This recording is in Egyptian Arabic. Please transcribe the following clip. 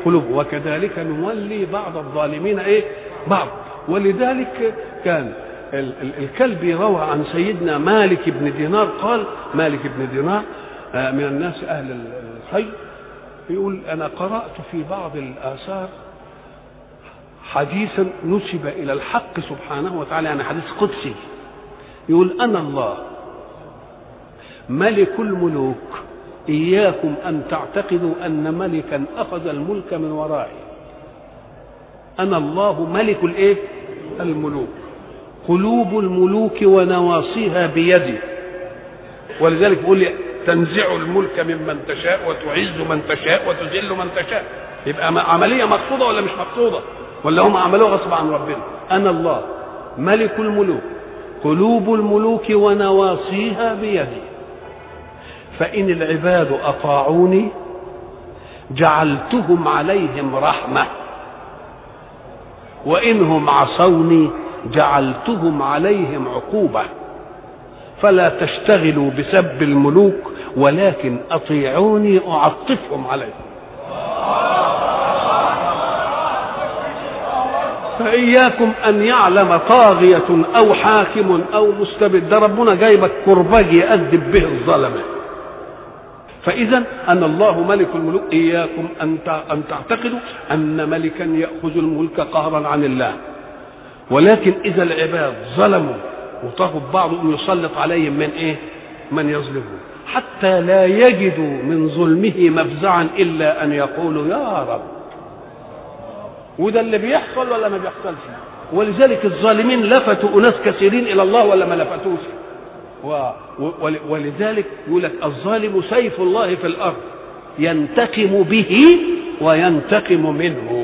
قلوبهم وكذلك نولي بعض الظالمين ايه بعض ولذلك كان ال- ال- الكلبي روى عن سيدنا مالك بن دينار قال مالك بن دينار آه، من الناس اهل ال- الخير يقول انا قرات في بعض الاثار حديثا نسب الى الحق سبحانه وتعالى يعني حديث قدسي يقول انا الله ملك الملوك اياكم ان تعتقدوا ان ملكا اخذ الملك من ورائي انا الله ملك الايه الملوك قلوب الملوك ونواصيها بيدي ولذلك بيقول لي تنزع الملك ممن تشاء وتعز من تشاء وتذل من تشاء يبقى م- عمليه مقصوده ولا مش مقصوده ولا هم عملوها غصب عن ربنا انا الله ملك الملوك قلوب الملوك ونواصيها بيدي فان العباد اطاعوني جعلتهم عليهم رحمه وانهم عصوني جعلتهم عليهم عقوبه فلا تشتغلوا بسب الملوك ولكن اطيعوني اعطفهم عليكم فإياكم أن يعلم طاغية أو حاكم أو مستبد ده ربنا جايبك كرباج يأدب به الظلمة فإذا أن الله ملك الملوك إياكم أن تع- أن تعتقدوا أن ملكا يأخذ الملك قهرا عن الله ولكن إذا العباد ظلموا وطغوا بعضهم يسلط عليهم من إيه؟ من يظلمهم حتى لا يجدوا من ظلمه مفزعا إلا أن يقولوا يا رب وده اللي بيحصل ولا ما بيحصلش ولذلك الظالمين لفتوا أناس كثيرين إلى الله ولا ما لفتوش و... ول- ولذلك يقول لك الظالم سيف الله في الارض ينتقم به وينتقم منه